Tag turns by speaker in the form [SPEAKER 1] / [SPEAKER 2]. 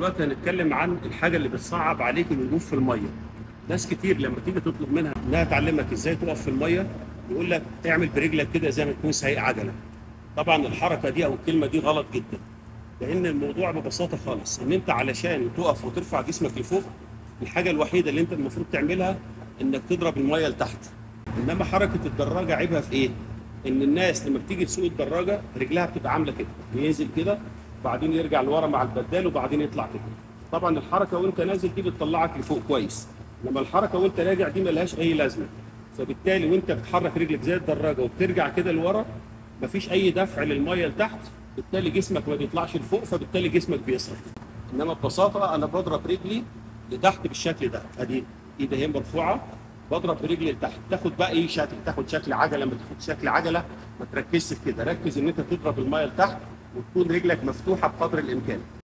[SPEAKER 1] دلوقتي هنتكلم عن الحاجه اللي بتصعب عليك الوقوف في الميه ناس كتير لما تيجي تطلب منها انها تعلمك ازاي تقف في الميه يقول لك اعمل برجلك كده زي ما تكون سايق عجله طبعا الحركه دي او الكلمه دي غلط جدا لان الموضوع ببساطه خالص ان انت علشان تقف وترفع جسمك لفوق الحاجه الوحيده اللي انت المفروض تعملها انك تضرب الميه لتحت انما حركه الدراجه عيبها في ايه ان الناس لما بتيجي تسوق الدراجه رجلها بتبقى عامله كده ينزل كده وبعدين يرجع لورا مع البدال وبعدين يطلع كده طبعا الحركه وانت نازل دي بتطلعك لفوق كويس انما الحركه وانت راجع دي ملهاش اي لازمه فبالتالي وانت بتحرك رجلك زي الدراجه وبترجع كده لورا مفيش اي دفع للميه لتحت بالتالي جسمك ما بيطلعش لفوق فبالتالي جسمك بيسقط انما ببساطه انا بضرب رجلي لتحت بالشكل ده ادي ايدي اهي مرفوعه بضرب برجلي لتحت تاخد بقى ايه شكل تاخد شكل عجله ما تاخد شكل عجله ما تركزش في كده ركز ان انت تضرب الميه لتحت وتكون رجلك مفتوحه بقدر الامكان